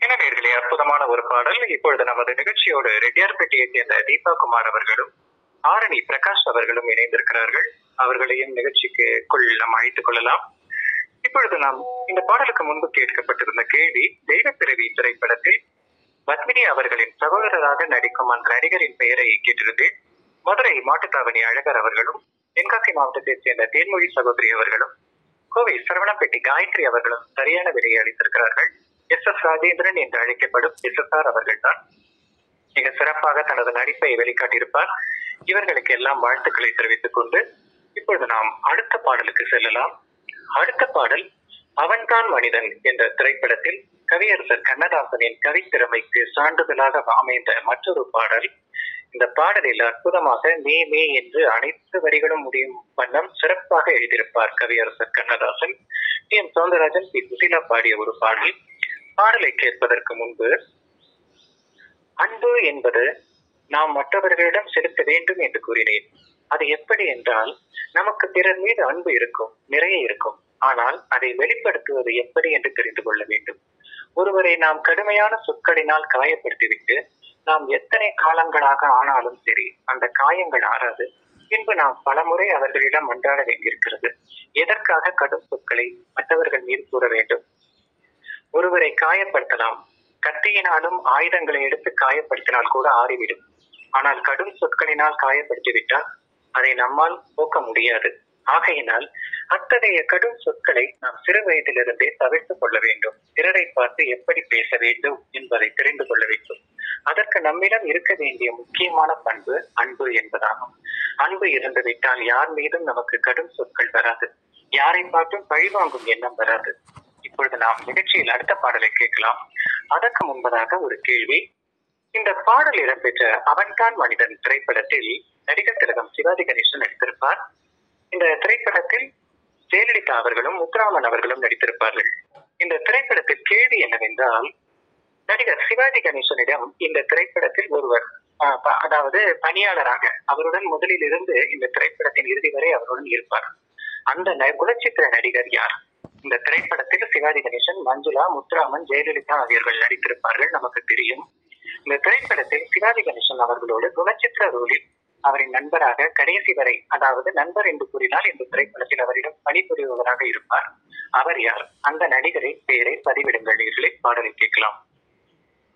நேர்களே அற்புதமான ஒரு பாடல் இப்பொழுது நமது நிகழ்ச்சியோடு ரெட்டியார்பேட்டையை சேர்ந்த தீபா குமார் அவர்களும் ஆரணி பிரகாஷ் அவர்களும் இணைந்திருக்கிறார்கள் அவர்களையும் நிகழ்ச்சிக்குள் நாம் அழைத்துக் கொள்ளலாம் இப்பொழுது நாம் இந்த பாடலுக்கு முன்பு கேட்கப்பட்டிருந்த கேள்வி தெய்வ பிறவி திரைப்படத்தில் பத்மினி அவர்களின் சகோதரராக நடிக்கும் அந்த நடிகரின் பெயரை கேட்டிருந்தேன் மதுரை மாட்டுத்தாவணி அழகர் அவர்களும் தென்காசி மாவட்டத்தைச் சேர்ந்த தேன்மொழி சகோதரி அவர்களும் கோவை சரவணப்பேட்டை காயத்ரி அவர்களும் சரியான விடையை அளித்திருக்கிறார்கள் எஸ் எஸ் ராஜேந்திரன் என்று அழைக்கப்படும் எஸ் எஸ் ஆர் அவர்கள் தான் மிக சிறப்பாக தனது நடிப்பை வெளிக்காட்டியிருப்பார் இவர்களுக்கு எல்லாம் வாழ்த்துக்களை தெரிவித்துக் கொண்டு இப்பொழுது நாம் அடுத்த பாடலுக்கு செல்லலாம் அடுத்த பாடல் அவன்தான் மனிதன் என்ற திரைப்படத்தில் கவியரசர் கண்ணதாசனின் கவித்திறமைக்கு சான்றிதழாக அமைந்த மற்றொரு பாடல் இந்த பாடலில் அற்புதமாக மே மே என்று அனைத்து வரிகளும் முடியும் வண்ணம் சிறப்பாக எழுதியிருப்பார் கவியரசர் Kannadasan T M Soundararajan P Susheela பாடிய ஒரு பாடல் பாடலை கேட்பதற்கு முன்பு அன்பு என்பது நாம் மற்றவர்களிடம் செலுத்த வேண்டும் என்று கூறினேன் அது எப்படி என்றால் நமக்கு பிறர் மீது அன்பு இருக்கும் நிறைய இருக்கும் ஆனால் அதை வெளிப்படுத்துவது எப்படி என்று தெரிந்து கொள்ள வேண்டும் ஒருவரை நாம் கடுமையான சொற்களினால் காயப்படுத்திவிட்டு நாம் எத்தனை காலங்களாக ஆனாலும் சரி அந்த காயங்கள் ஆறாது பின்பு நாம் பலமுறை அவர்களிடம் மன்றாட வேண்டியிருக்கிறது எதற்காக கடும் சொற்களை மற்றவர்கள் மீது கூற வேண்டும் ஒருவரை காயப்படுத்தலாம் கத்தியினாலும் ஆயுதங்களை எடுத்து காயப்படுத்தினால் கூட ஆறிவிடும் ஆனால் கடும் சொற்களினால் காயப்படுத்திவிட்டால் அதை நம்மால் போக்க முடியாது ஆகையினால் அத்தகைய கடும் சொற்களை நாம் சிறு வயதிலிருந்தே தவிர்த்துக் கொள்ள வேண்டும் பிறரை பார்த்து எப்படி பேச வேண்டும் என்பதை தெரிந்து கொள்ள வேண்டும் அதற்கு நம்மிடம் இருக்க வேண்டிய முக்கியமான பண்பு அன்பு என்பதாகும் அன்பு இருந்துவிட்டால் யார் மீதும் நமக்கு கடும் சொற்கள் வராது யாரை பார்த்தும் பழிவாங்கும் எண்ணம் வராது இப்பொழுது நாம் நிகழ்ச்சியில் அடுத்த பாடலை கேட்கலாம் அதற்கு முன்பதாக ஒரு கேள்வி இந்த பாடல் இடம்பெற்ற அவன்தான் மனிதன் திரைப்படத்தில் நடிகர் திலகம் சிவாஜி கணேசன் நடித்திருப்பார் இந்த திரைப்படத்தில் ஜெயலலிதா அவர்களும் முத்துராமன் அவர்களும் நடித்திருப்பார்கள் இந்த திரைப்படத்தில் கேள்வி என்னவென்றால் நடிகர் சிவாஜி கணேசனிடம் இந்த திரைப்படத்தில் ஒருவர் ஆஹ், ப- அதாவது பணியாளராக அவருடன் முதலில் இருந்து இந்த திரைப்படத்தின் இறுதி வரை அவருடன் இருப்பார் அந்த ந- குணச்சித்திர நடிகர் யார் இந்த திரைப்படத்தில் சிவாஜி கணேசன் மஞ்சுளா முத்துராமன் ஜெயலலிதா ஆகியோர்கள் நடித்திருப்பார்கள் நமக்கு தெரியும் இந்த திரைப்படத்தில் சிவாஜி கணேசன் அவர்களோடு குணச்சித்திர ரோலில் அவரின் நண்பராக கடைசி வரை அதாவது நண்பர் என்று கூறினால் இந்த திரைப்படத்தில் அவரிடம் பணிபுரிபவராக இருப்பார் அவர் யார் அந்த நடிகரின் பெயரை பதிவிடுங்கள் நேர்களே பாடலை கேட்கலாம்